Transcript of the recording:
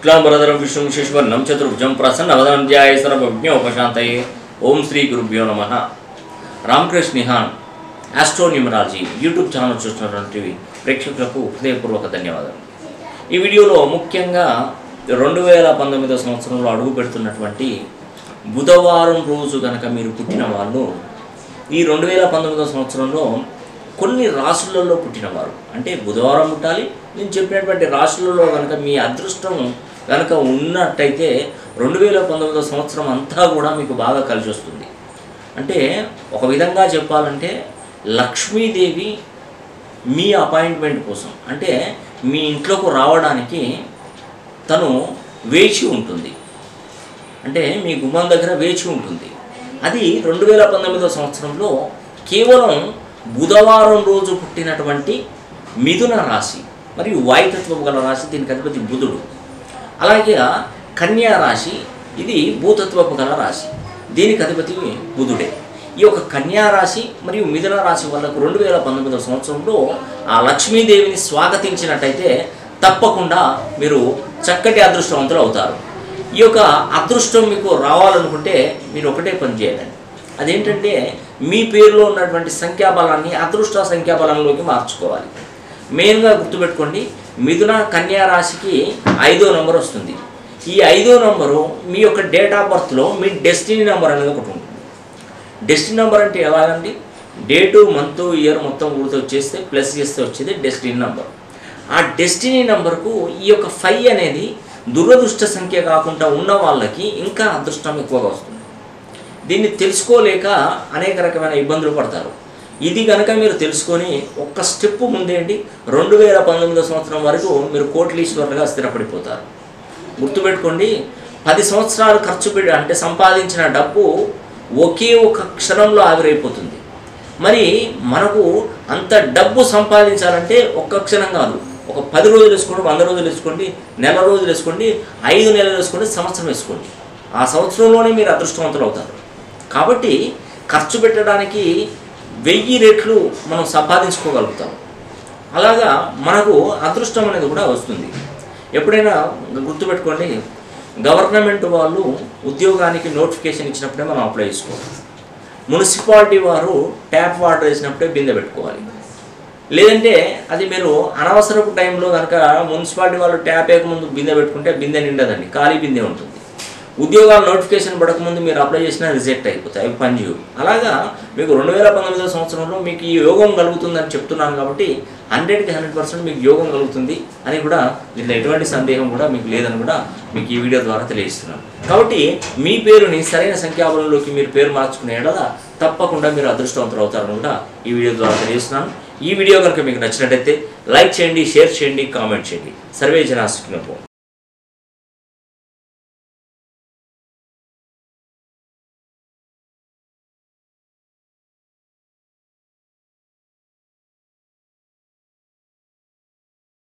శుక్లాంబరధరం విష్ణుం శశివర్ణం చతుర్భుజం ప్రసన్నవదనం ధ్యాయ సర్వజ్ఞోపశాంతయే ఓం శ్రీ గురుభ్యో నమ Ramakrishna Nihan astronumerology YouTube channel చూస్తున్నటువంటి ప్రేక్షకులకు హృదయపూర్వక ధన్యవాదాలు ఈ వీడియోలో ముఖ్యంగా రెండు వేల పంతొమ్మిదో సంవత్సరంలో అడుగు పెడుతున్నటువంటి బుధవారం రోజు కనుక మీరు పుట్టిన వాళ్ళు ఈ రెండు వేల పంతొమ్మిదో సంవత్సరంలో కొన్ని రాశులలో పుట్టినవారు అంటే బుధవారం పుట్టాలి నేను చెప్పినటువంటి రాశులలో కనుక మీ అదృష్టం కనుక ఉన్నట్టయితే రెండు వేల పంతొమ్మిదో సంవత్సరం అంతా కూడా మీకు బాగా కలిసి వస్తుంది అంటే ఒక విధంగా చెప్పాలంటే లక్ష్మీదేవి మీ అపాయింట్మెంట్ కోసం అంటే మీ ఇంట్లోకి రావడానికి తను వేచి ఉంటుంది అంటే మీ గుమ్మం దగ్గర వేచి ఉంటుంది అది రెండు వేల పంతొమ్మిదో సంవత్సరంలో కేవలం బుధవారం రోజు పుట్టినటువంటి మిథున రాశి మరియు వాయుతత్వం గల రాశి దీనికి అధిపతి బుధుడు అలాగే కన్యా రాశి ఇది భూతత్వపు గల రాశి దీనికి అధిపతి బుధుడే ఈ యొక్క కన్యా రాశి మరియు మిథున రాశి వాళ్ళకు రెండు వేల పంతొమ్మిదవ సంవత్సరంలో ఆ లక్ష్మీదేవిని స్వాగతించినట్టయితే తప్పకుండా మీరు చక్కటి అదృష్టవంతులు అవుతారు ఈ యొక్క అదృష్టం మీకు రావాలనుకుంటే మీరు ఒకటే పని చేయాలండి అదేంటంటే మీ పేరులో ఉన్నటువంటి సంఖ్యాబలాన్ని అదృష్ట సంఖ్యాబలంలోకి మార్చుకోవాలి మెయిన్గా గుర్తుపెట్టుకోండి మిథున కన్యా రాశికి ఐదో నెంబర్ వస్తుంది ఈ ఐదో నెంబరు మీ యొక్క డేట్ ఆఫ్ బర్త్లో మీ డెస్టినీ నెంబర్ అనేది ఒకటి ఉంటుంది డెస్టినీ నెంబర్ అంటే ఎలాగండి డేటు మంత్ ఇయర్ మొత్తం గుర్తు వచ్చేస్తే ప్లస్ చేస్తే వచ్చేది డెస్టినీ నెంబర్ ఆ డెస్టినీ నెంబర్కు ఈ యొక్క ఫైవ్ అనేది దురదృష్ట సంఖ్య కాకుండా ఉన్న వాళ్ళకి ఇంకా అదృష్టం ఎక్కువగా వస్తుంది దీన్ని తెలుసుకోలేక అనేక రకమైన ఇబ్బందులు పడతారు ఇది కనుక మీరు తెలుసుకొని ఒక్క స్టెప్ ముందేంటి రెండు వేల పంతొమ్మిదో సంవత్సరం వరకు మీరు కోట్లీశ్వరులుగా స్థిరపడిపోతారు గుర్తుపెట్టుకోండి పది సంవత్సరాలు ఖర్చు పెట్టి అంటే సంపాదించిన డబ్బు ఒకే ఒక క్షణంలో ఆవిరైపోతుంది మరి మనకు అంత డబ్బు సంపాదించాలంటే ఒక్క క్షణం కాదు ఒక పది రోజులు వేసుకోండి వంద రోజులు వేసుకోండి నెల రోజులు వేసుకోండి ఐదు నెలలు వేసుకోండి సంవత్సరం వేసుకోండి ఆ సంవత్సరంలోనే మీరు అదృష్టవంతులు అవుతారు కాబట్టి ఖర్చు పెట్టడానికి వెయ్యి రెట్లు మనం సంపాదించుకోగలుగుతాం అలాగా మనకు అదృష్టం అనేది కూడా వస్తుంది ఎప్పుడైనా గుర్తుపెట్టుకోండి గవర్నమెంట్ వాళ్ళు ఉద్యోగానికి నోటిఫికేషన్ ఇచ్చినప్పుడే మనం అప్లై చేసుకోవాలి మున్సిపాలిటీ వారు ట్యాప్ వాటర్ వేసినప్పుడే బిందె పెట్టుకోవాలి లేదంటే అది మీరు అనవసరపు టైంలో కనుక మున్సిపాలిటీ వాళ్ళు ట్యాప్ వేయకముందు బిందె పెట్టుకుంటే బిందె నిండదండి ఖాళీ బిందె ఉంటుంది ఉద్యోగాలు నోటిఫికేషన్ పడకముందు మీరు అప్లై చేసినా రిజెక్ట్ అయిపోతాయి అవి పనిచేయవు అలాగా మీకు రెండు వేల పంతొమ్మిదో సంవత్సరంలో మీకు ఈ యోగం కలుగుతుందని చెప్తున్నాను కాబట్టి హండ్రెడ్కి హండ్రెడ్ పర్సెంట్ మీకు యోగం కలుగుతుంది అని కూడా దీంట్లో ఎటువంటి సందేహం కూడా మీకు లేదని కూడా మీకు ఈ వీడియో ద్వారా తెలియజేస్తున్నాను కాబట్టి మీ పేరుని సరైన సంఖ్యాబలంలోకి మీరు పేరు మార్చుకునే ఎడల తప్పకుండా మీరు అదృష్టవంతులు అవుతారని కూడా ఈ వీడియో ద్వారా తెలియజేస్తున్నాను ఈ వీడియో కనుక మీకు నచ్చినట్టయితే లైక్ చేయండి షేర్ చేయండి కామెంట్ చేయండి సర్వే జనాసుకున్నప్పుడు